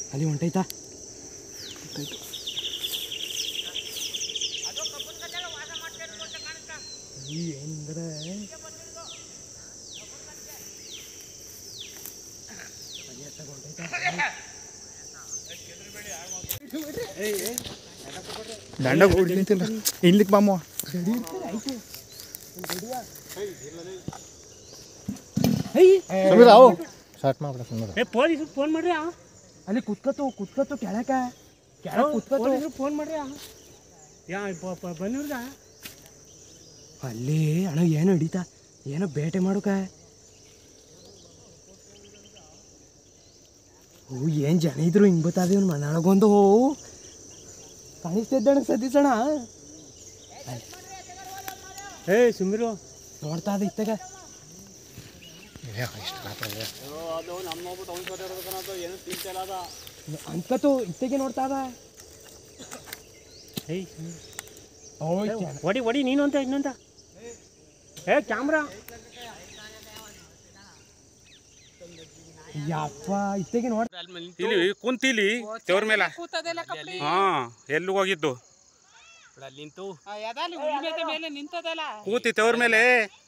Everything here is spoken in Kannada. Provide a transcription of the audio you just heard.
ಅಲ್ಲಿ ಹೊಂಟೈತಾ ಏನಂದ್ರೆ ದಂಡ ಹೊಡಿ ನಿಂತಿಲ್ಲ ಇನ್ಲಿಕ್ ಬಾಮ ಸಮೀರ ಅವು ಸ್ಟಾರ್ಟ್ ಮಾಡ್ಬಿಡ ಸಮೀರ ಏ ಪೊಲೀಸ್ ಫೋನ್ ಮಾಡ್ರಿ ಆ ಅಲ್ಲಿ ಕುತ್ಕತ್ತು ಕುತ್ಕತ್ತು ಕೆಳಕ ಕೆಳಕ ಕುತ್ಕತ್ತು ಪೊಲೀಸ್ರು ಫೋನ್ ಮಾಡ್ರಿ ಆ ಯಾ ಬಂದಿವ್ರದ ಅಲ್ಲಿ ಅಣ್ಣ ಏನು ಹಿಡಿತಾ ಏನೋ ಬೇಟೆ ಮಾಡೋಕ ಓ ಏನು ಜನ ಇದ್ರು ಹಿಂಗೆ ಬತ್ತಾದ ಇವ್ನು ಮನಾಳಗೊಂದು ಹೋ ಕಾಣಿಸ್ತಿದ್ದಣ ಸತೀಸಣ್ಣ ಏ ಸುಮ್ಮಿರು ನೋಡ್ತಾ ಅದ ಇತ್ತಾಗ ಇಷ್ಟು ರಾತ್ರಿ ಅಂತ್ಕತ್ತು ಇತ್ತಗೆ ನೋಡ್ತಾ ಅದ ಏಯ್ ಸುಮ್ನಿರು. ಓಯ್ ಏ, ಒಡಿ ಒಡಿ ನೀನು ಅಂತ ಇನ್ನೊಂದ ಏ ಕ್ಯಾಮ್ರಾ ಯಪ್ಪ ಇತ್ತಗೆ ನೋಡ್ ಇಲ್ಲಿ ಕುಂತಿಲಿ ದೇವ್ರ ಮೇಲೆ ಹಾ ಎಲ್ಲಿ ಹೋಗಿದ್ದು ಕೂತಿ ತವ್ರ ಮೇಲೆ